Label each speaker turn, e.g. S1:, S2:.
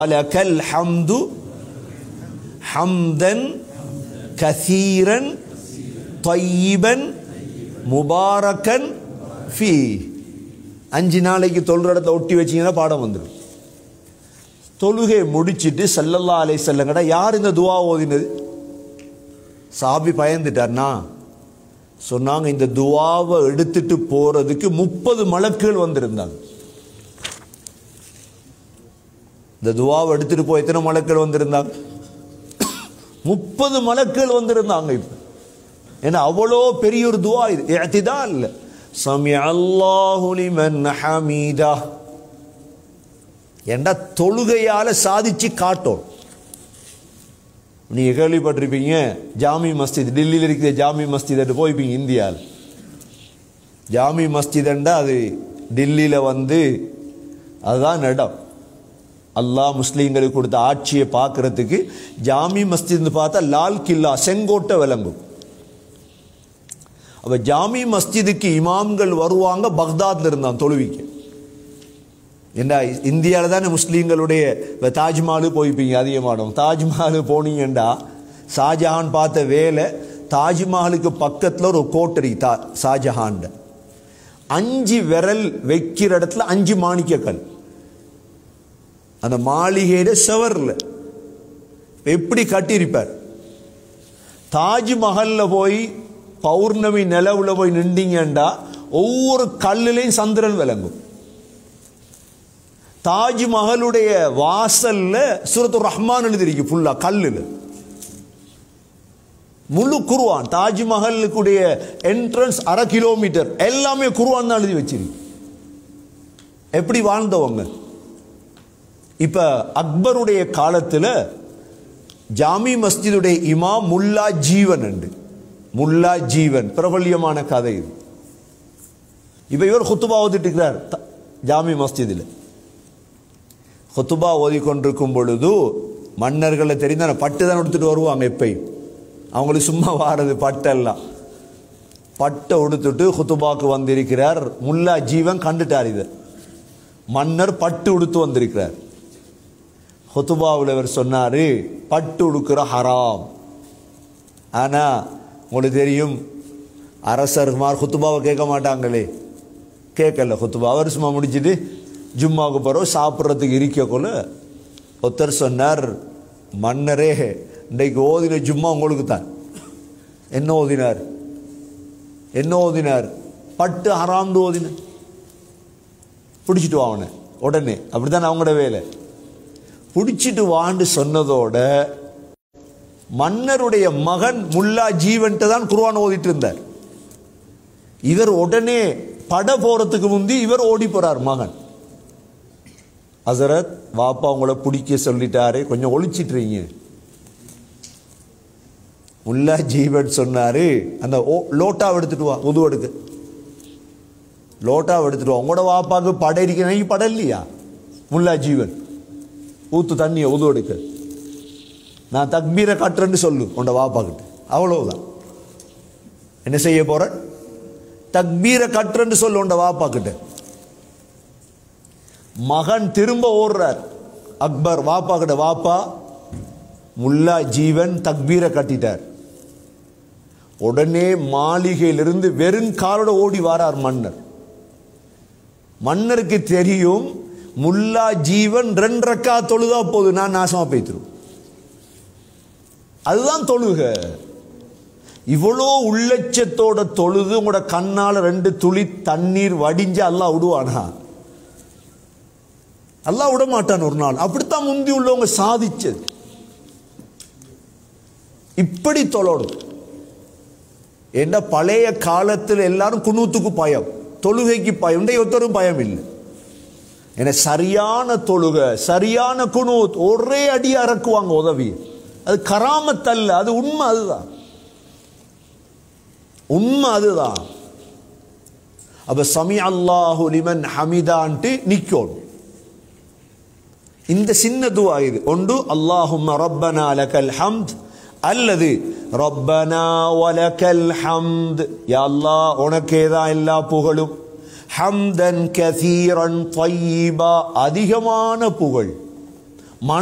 S1: லக்கல் ஹம்து ஹம்தன் கசீரன் தொய்யிபன் முபாரக்கன் ஃபீ அஞ்சு நாளைக்கு தொழுற இடத்துல ஒட்டி வச்சீங்கன்னா பாடம் வந்துடும் தொழுகை முடிச்சிட்டு சல்லல்லா அலை செல்லங்கடா யார் இந்த துவா ஓதினது சாபி பயந்துட்டார்னா சொன்னாங்க இந்த துவாவை எடுத்துட்டு போறதுக்கு முப்பது மலக்குகள் வந்திருந்தாங்க இந்த துவாவை எடுத்துட்டு போய் எத்தனை மலக்கள் வந்திருந்தாங்க முப்பது மலக்கள் வந்திருந்தாங்க இப்ப ஏன்னா அவ்வளோ பெரிய ஒரு துவா இது ஏத்திதான் இல்ல சமி அல்லாஹு லிமன் ஹமீதா ஏண்டா தொழுகையால சாதிச்சு காட்டும் நீங்க கேள்விப்பட்டிருப்பீங்க ஜாமி மஸ்ஜித் டெல்லியில் இருக்கிற ஜாமி மஸ்ஜித் போய்ப்பீங்க இந்தியாவில் ஜாமி மஸ்ஜிதண்டா அது டெல்லியில் வந்து அதுதான் இடம் அல்லாஹ் முஸ்லீம்களுக்கு கொடுத்த ஆட்சியை பார்க்கறதுக்கு ஜாமி மஸ்ஜித்னு பார்த்தா லால் கில்லா செங்கோட்டை விளங்கும் அப்ப ஜாமி மஸ்ஜிதுக்கு இமாம்கள் வருவாங்க பக்தாத்ல இருந்தான் தொழுவிக்க என்ன இந்தியாவில் தானே முஸ்லீம்களுடைய இப்ப தாஜ்மஹாலு போய்ப்பீங்க அதிகமானோம் தாஜ்மஹாலு போனீங்கண்டா ஷாஜஹான் பார்த்த வேலை தாஜ்மஹாலுக்கு பக்கத்தில் ஒரு கோட்டரி தா ஷாஜஹான் அஞ்சு விரல் வைக்கிற இடத்துல அஞ்சு மாணிக்கக்கல் அந்த மாளிகையில செவர்ல எப்படி கட்டியிருப்பார் தாஜ்மஹல்ல போய் பௌர்ணமி நிலவுல போய் நின்றீங்கண்டா ஒவ்வொரு கல்லுலையும் சந்திரன் விளங்கும் தாஜ்மஹலுடைய வாசல்ல சூரத்து ரஹ்மான் எழுதிருக்கு ஃபுல்லா கல்லுல முழு குருவான் தாஜ்மஹலுக்குடைய என்ட்ரன்ஸ் அரை கிலோமீட்டர் எல்லாமே குருவான் தான் எழுதி வச்சிருக்கு எப்படி வாழ்ந்தவங்க இப்ப அக்பருடைய காலத்துல ஜாமி மஸ்ஜிதுடைய இமாம் முல்லா ஜீவன் உண்டு முல்லா ஜீவன் பிரபல்யமான கதை இது இப்ப இவர் ஹுத்துபா ஓதிட்டு இருக்கிறார் த- ஜாமி மஸ்ஜிதில் ஹுத்துபா ஓதிக்கொண்டிருக்கும் பொழுது மன்னர்களை தெரிந்த பட்டு தான் எடுத்துட்டு வருவாங்க எப்பயும் அவங்களுக்கு சும்மா வாரது பட்டெல்லாம் பட்டை உடுத்துட்டு ஹுத்துபாக்கு வந்திருக்கிறார் முல்லா ஜீவன் கண்டுட்டார் இதை மன்னர் பட்டு உடுத்து வந்திருக்கிறார் ஹுத்துபாவில் இவர் சொன்னாரு பட்டு உடுக்கிற ஹராம் ஆனா உங்களுக்கு தெரியும் அரசர்மார் ஹுத்துபாவை கேட்க மாட்டாங்களே கேட்கல ஹுத்துபா அவர் சும்மா முடிச்சிட்டு ஜும்மாவுக்கு போகிறோம் சாப்பிட்றதுக்கு இருக்கக்குள்ள ஒருத்தர் சொன்னார் மன்னரே இன்றைக்கு ஓதின ஜும்மா உங்களுக்கு தான் என்ன ஓதினார் என்ன ஓதினார் பட்டு ஹராம்னு ஓதினார் பிடிச்சிட்டு வா அவனை உடனே அப்படிதான் அவங்களோட வேலை பிடிச்சிட்டு வான்னு சொன்னதோட மன்னருடைய மகன் முல்லா ஜீவன்ட்டு தான் குர்ஆன் ஓதிட்டு இருந்தார் இவர் உடனே பட போறதுக்கு முந்தி இவர் ஓடி போறார் மகன் ஹசரத் வாப்பா உங்களை பிடிக்க சொல்லிட்டாரு கொஞ்சம் ஒளிச்சிட்டுறீங்க முல்லா ஜீவன் சொன்னாரு அந்த ஓ- லோட்டாவை எடுத்துட்டு வா உது எடுக்க லோட்டாவை எடுத்துட்டு வா உங்களோட வாப்பாக்கு பட இருக்கிற பட இல்லையா முல்லா ஜீவன் ஊத்து தண்ணியை உது எடுக்க நான் தக்பீரை கட்டுறேன்னு சொல்லு உண்ட வாப்பா கிட்ட அவ்வளவுதான் என்ன செய்ய போற தக்பீரை கட்டுறேன்னு சொல்லு உண்ட வாப்பா கிட்ட மகன் திரும்ப ஓடுறார் அக்பர் வாப்பா கிட்ட வாப்பா முல்லா ஜீவன் தக்பீரை கட்டிட்டார் உடனே மாளிகையிலிருந்து வெறும் காலோட ஓடி வாரார் மன்னர் மன்னருக்கு தெரியும் முல்லா ஜீவன் ரெண்டு ரக்கா தொழுதா போது நான் நாசமா போய்த்திரும் அதுதான் தொழுக இவ்வளோ உள்ளட்சத்தோட தொழுது உங்களோட கண்ணால ரெண்டு துளி தண்ணீர் வடிஞ்சு அல்லாஹ் விடுவானா அல்லாஹ் விட மாட்டான் ஒரு நாள் அப்படித்தான் முந்தி உள்ளவங்க சாதிச்சது இப்படி தொழணும் என்ன பழைய காலத்தில் எல்லாரும் குனூத்துக்கு பயம் தொழுகைக்கு பயம் இன்றைய ஒருத்தரும் பயம் இல்லை என சரியான தொழுக சரியான குனூத் ஒரே அடி அறக்குவாங்க உதவி அது கராமத்தல்ல அது உண்மை அதுதான் உண்மை அதுதான் அப்ப சமி அல்லாஹு லிமன் ஹமிதான்ட்டு நிக்கோணும் இந்த சின்ன துவா இது ஒன்று அல்லாஹும்ம ரப்பனா லக்கல் ஹம்த் அல்லது ரப்பனா வலக்கல் ஹம்த் யா அல்லாஹ் உனக்கே தான் எல்லா புகழும் ஹம்தன் கசீரன் தையீபா அதிகமான புகழ்